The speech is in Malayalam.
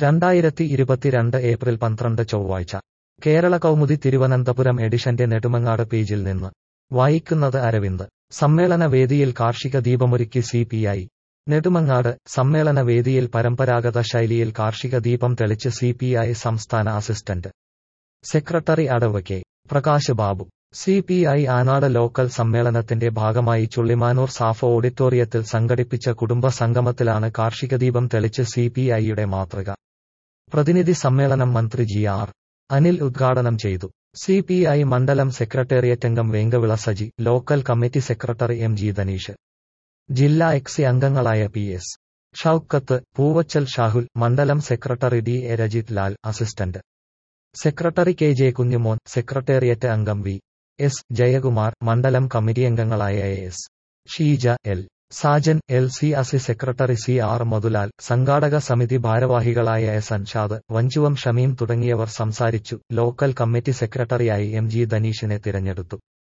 രണ്ടായിരത്തി ഇരുപത്തിരണ്ട് ഏപ്രിൽ പന്ത്രണ്ട് ചൊവ്വാഴ്ച കേരള കൗമുദി തിരുവനന്തപുരം എഡിഷന്റെ നെടുമങ്ങാട് പേജിൽ നിന്ന് വായിക്കുന്നത് അരവിന്ദ് സമ്മേളന വേദിയിൽ കാർഷിക ദീപമൊരുക്കി സി പി ഐ നെടുമങ്ങാട് സമ്മേളന വേദിയിൽ പരമ്പരാഗത ശൈലിയിൽ കാർഷിക ദീപം തെളിച്ച് സി പി ഐ സംസ്ഥാന അസിസ്റ്റന്റ് സെക്രട്ടറി അടവ് K Prakash Babu C P I Anad local സമ്മേളനത്തിന്റെ ഭാഗമായി ചുള്ളിമാനൂർ സാഫോ ഓഡിറ്റോറിയത്തിൽ സംഘടിപ്പിച്ച കുടുംബ സംഗമത്തിലാണ് കാർഷിക ദീപം തെളിച്ച് സി പി ഐയുടെ മാതൃക പ്രതിനിധി സമ്മേളനം മന്ത്രി ജി ആർ അനിൽ ഉദ്ഘാടനം ചെയ്തു സി പി ഐ മണ്ഡലം സെക്രട്ടേറിയറ്റ് അംഗം Venkavila Saji local committee secretary M G Dhaneesh ജില്ലാ എക്സി അംഗങ്ങളായ പി എസ് ഷൌക്കത്ത് പൂവച്ചൽ ഷാഹുൽ മണ്ഡലം secretary D A Rajith Lal assistant secretary K J Kunjumon secretariat അംഗം വി എസ് ജയകുമാർ മണ്ഡലം കമ്മിറ്റി അംഗങ്ങളായ A S Sheeja L Sajan L C അസി സെക്രട്ടറി സി ആർ മധുലാൽ സംഘാടക സമിതി ഭാരവാഹികളായ എസ് അൻഷാദ് വഞ്ചുവം ഷമീം തുടങ്ങിയവർ സംസാരിച്ചു ലോക്കൽ കമ്മിറ്റി സെക്രട്ടറിയായി എം ജി ധനീഷിനെ തിരഞ്ഞെടുത്തു